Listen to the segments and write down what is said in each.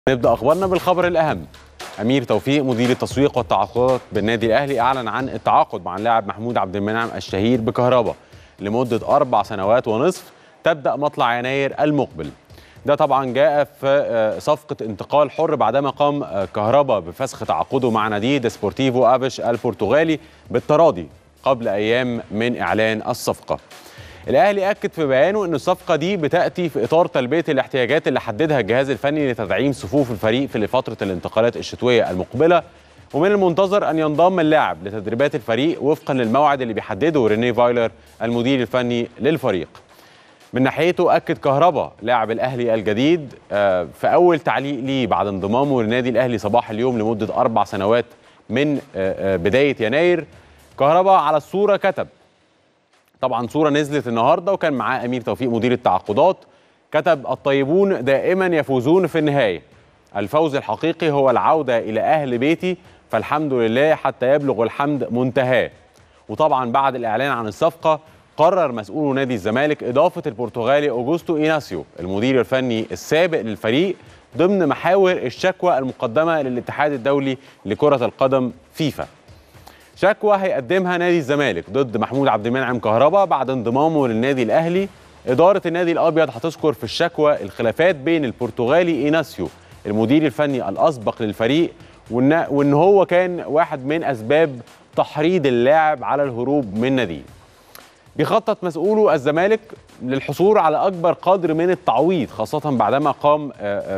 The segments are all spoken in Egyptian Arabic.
نبدا اخبارنا بالخبر الاهم امير توفيق مدير التسويق والتعاقدات بالنادي الاهلي اعلن عن التعاقد مع اللاعب محمود عبد المنعم الشهير بكهربا لمده اربع سنوات ونصف تبدا مطلع يناير المقبل ده طبعا جاء في صفقه انتقال حر بعدما قام كهربا بفسخ تعاقده مع نادي ديسبورتيفو افيش البرتغالي بالتراضي قبل ايام من اعلان الصفقه الاهلي اكد في بيانه ان الصفقه دي بتاتي في اطار تلبيه الاحتياجات اللي حددها الجهاز الفني لتدعيم صفوف الفريق في فتره الانتقالات الشتويه المقبله ومن المنتظر ان ينضم اللاعب لتدريبات الفريق وفقا للموعد اللي بيحدده ريني فايلر المدير الفني للفريق من ناحيته اكد كهربا لاعب الاهلي الجديد في اول تعليق ليه بعد انضمامه للنادي الاهلي صباح اليوم لمده اربع سنوات من بدايه يناير كهربا على الصوره كتب طبعا صوره نزلت النهارده وكان معاه امير توفيق مدير التعاقدات كتب الطيبون دائما يفوزون في النهايه الفوز الحقيقي هو العوده الى اهل بيتي فالحمد لله حتى يبلغ الحمد منتهاه وطبعا بعد الاعلان عن الصفقه قرر مسؤول نادي الزمالك اضافه البرتغالي اوجوستو ايناسيو المدير الفني السابق للفريق ضمن محاور الشكوى المقدمه للاتحاد الدولي لكره القدم فيفا شكوى هيقدمها نادي الزمالك ضد محمود عبد المنعم كهربا بعد انضمامه للنادي الاهلي اداره النادي الابيض هتذكر في الشكوى الخلافات بين البرتغالي ايناسيو المدير الفني الاسبق للفريق وان وان هو كان واحد من اسباب تحريض اللاعب على الهروب من ناديه بيخطط مسؤوله الزمالك للحصول على اكبر قدر من التعويض خاصه بعدما قام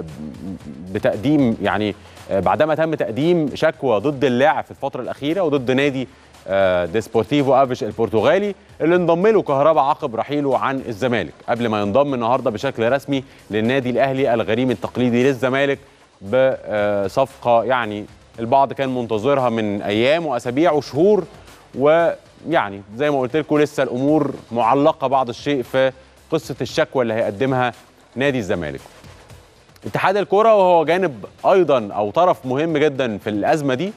بتقديم يعني بعدما تم تقديم شكوى ضد اللاعب في الفتره الاخيره وضد نادي ديسبورتيفو افيش البرتغالي اللي انضم له كهربا عقب رحيله عن الزمالك قبل ما ينضم النهارده بشكل رسمي للنادي الاهلي الغريم التقليدي للزمالك بصفقه يعني البعض كان منتظرها من ايام واسابيع وشهور ويعني زي ما قلت لكم لسه الامور معلقه بعض الشيء في قصه الشكوى اللي هيقدمها نادي الزمالك. اتحاد الكره وهو جانب ايضا او طرف مهم جدا في الازمه دي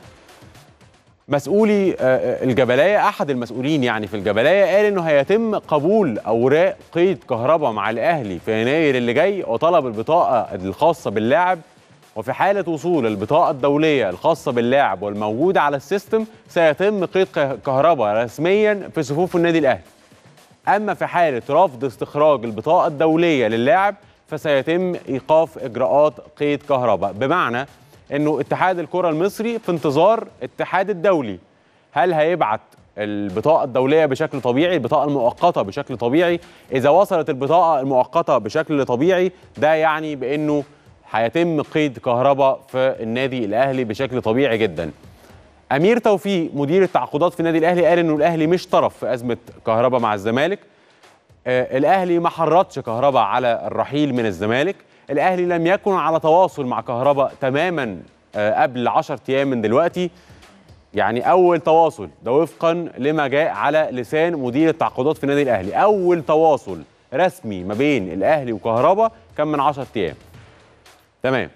مسؤولي الجبلايه احد المسؤولين يعني في الجبلايه قال انه هيتم قبول اوراق قيد كهرباء مع الاهلي في يناير اللي جاي وطلب البطاقه الخاصه باللاعب وفي حاله وصول البطاقه الدوليه الخاصه باللاعب والموجوده على السيستم سيتم قيد كهرباء رسميا في صفوف النادي الاهلي اما في حاله رفض استخراج البطاقه الدوليه للاعب فسيتم ايقاف اجراءات قيد كهرباء بمعنى انه اتحاد الكره المصري في انتظار الاتحاد الدولي هل هيبعت البطاقه الدوليه بشكل طبيعي البطاقه المؤقته بشكل طبيعي اذا وصلت البطاقه المؤقته بشكل طبيعي ده يعني بانه هيتم قيد كهرباء في النادي الاهلي بشكل طبيعي جدا امير توفيق مدير التعاقدات في النادي الاهلي قال انه الاهلي مش طرف في ازمه كهرباء مع الزمالك آه الاهلي ما حرضش كهرباء على الرحيل من الزمالك الاهلي لم يكن على تواصل مع كهرباء تماما آه قبل 10 ايام من دلوقتي يعني اول تواصل ده وفقا لما جاء على لسان مدير التعاقدات في النادي الاهلي اول تواصل رسمي ما بين الاهلي وكهرباء كان من 10 ايام تمام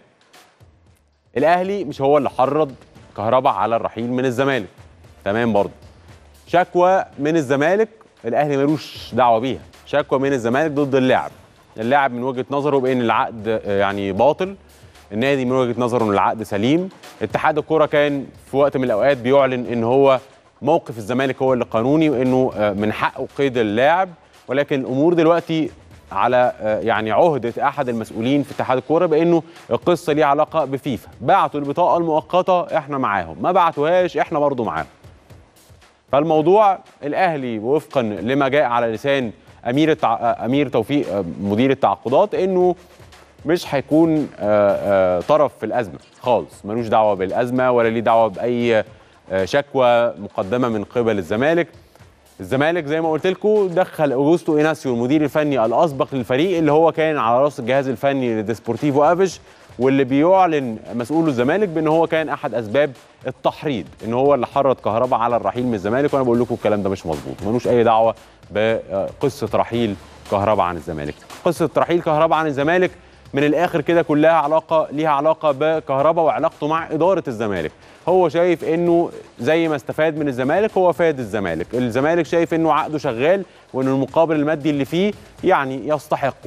الاهلي مش هو اللي حرض كهرباء على الرحيل من الزمالك تمام برضه شكوى من الزمالك الاهلي ملوش دعوه بيها شكوى من الزمالك ضد اللاعب اللاعب من وجهه نظره بان العقد يعني باطل النادي من وجهه نظره ان العقد سليم اتحاد الكره كان في وقت من الاوقات بيعلن ان هو موقف الزمالك هو اللي قانوني وانه من حقه قيد اللاعب ولكن الامور دلوقتي على يعني عهده احد المسؤولين في اتحاد الكوره بانه القصه ليها علاقه بفيفا بعتوا البطاقه المؤقته احنا معاهم ما بعتوهاش احنا برضو معاهم فالموضوع الاهلي وفقا لما جاء على لسان امير التع... امير توفيق مدير التعاقدات انه مش هيكون طرف في الازمه خالص ملوش دعوه بالازمه ولا ليه دعوه باي شكوى مقدمه من قبل الزمالك الزمالك زي ما قلت لكم دخل اوجوستو ايناسيو المدير الفني الاسبق للفريق اللي هو كان على راس الجهاز الفني لديسبورتيفو افيش واللي بيعلن مسؤول الزمالك بان هو كان احد اسباب التحريض ان هو اللي حرض كهرباء على الرحيل من الزمالك وانا بقول لكم الكلام ده مش مظبوط ملوش اي دعوه بقصه رحيل كهرباء عن الزمالك قصه رحيل كهرباء عن الزمالك من الاخر كده كلها علاقه ليها علاقه بكهرباء وعلاقته مع اداره الزمالك هو شايف انه زي ما استفاد من الزمالك هو فاد الزمالك الزمالك شايف انه عقده شغال وان المقابل المادي اللي فيه يعني يستحقه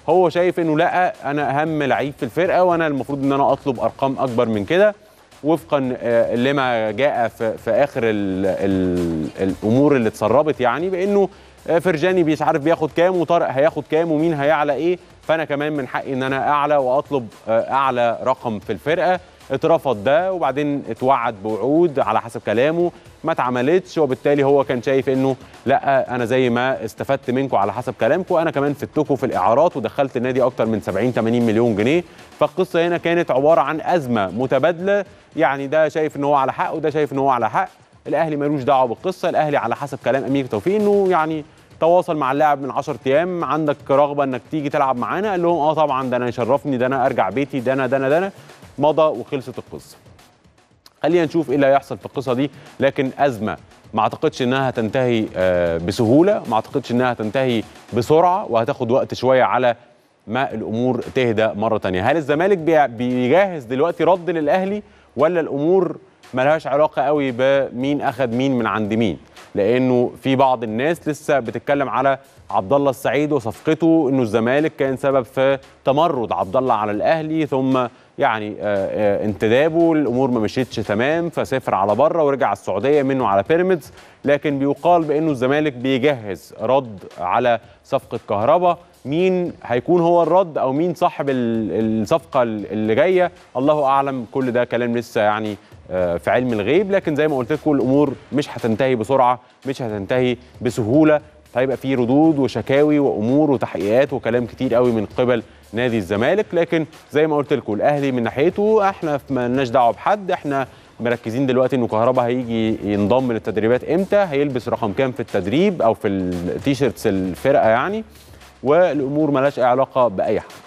هو شايف انه لا انا اهم لعيب في الفرقه وانا المفروض ان انا اطلب ارقام اكبر من كده وفقا آه، لما جاء في, في اخر ال ال الامور اللي اتسربت يعني بانه آه، فرجاني مش عارف بياخد كام وطارق هياخد كام ومين هيعلى ايه فانا كمان من حقي ان انا اعلى واطلب آه، اعلى رقم في الفرقه اترفض ده وبعدين اتوعد بوعود على حسب كلامه ما اتعملتش وبالتالي هو كان شايف انه لا انا زي ما استفدت منكم على حسب كلامكم انا كمان فدتكم في الاعارات ودخلت النادي اكتر من 70 80 مليون جنيه فالقصه هنا كانت عباره عن ازمه متبادله يعني ده شايف ان هو على حق وده شايف ان هو على حق الاهلي ملوش دعوه بالقصه الاهلي على حسب كلام امير توفيق انه يعني تواصل مع اللاعب من 10 ايام عندك رغبه انك تيجي تلعب معانا قال لهم اه طبعا ده انا يشرفني ده انا ارجع بيتي ده انا ده انا ده انا مضى وخلصت القصه خلينا نشوف ايه اللي هيحصل في القصه دي لكن ازمه ما اعتقدش انها هتنتهي آه، بسهوله ما اعتقدش انها هتنتهي بسرعه وهتاخد وقت شويه على ما الامور تهدى مره تانية هل الزمالك بي- بيجهز دلوقتي رد للاهلي ولا الامور ملهاش علاقه قوي بمين اخذ مين من عند مين لانه في بعض الناس لسه بتتكلم على عبد الله السعيد وصفقته انه الزمالك كان سبب في تمرد عبد الله على الاهلي ثم يعني آه، آه، انتدابه الامور ما مشيتش تمام فسافر على بره ورجع السعوديه منه على بيراميدز لكن بيقال بانه الزمالك بيجهز رد على صفقه كهربا مين هيكون هو الرد او مين صاحب ال- الصفقه اللي جايه الله اعلم كل ده كلام لسه يعني آه، في علم الغيب لكن زي ما قلت لكم الامور مش هتنتهي بسرعه مش هتنتهي بسهوله هيبقى في ردود وشكاوي وامور وتحقيقات وكلام كتير قوي من قبل نادي الزمالك لكن زي ما قلت لكم الاهلي من ناحيته احنا مالناش دعوه بحد احنا مركزين دلوقتي انه كهربا هيجي ينضم للتدريبات امتى هيلبس رقم كام في التدريب او في التيشيرتس الفرقه يعني والامور مالهاش اي علاقه باي حد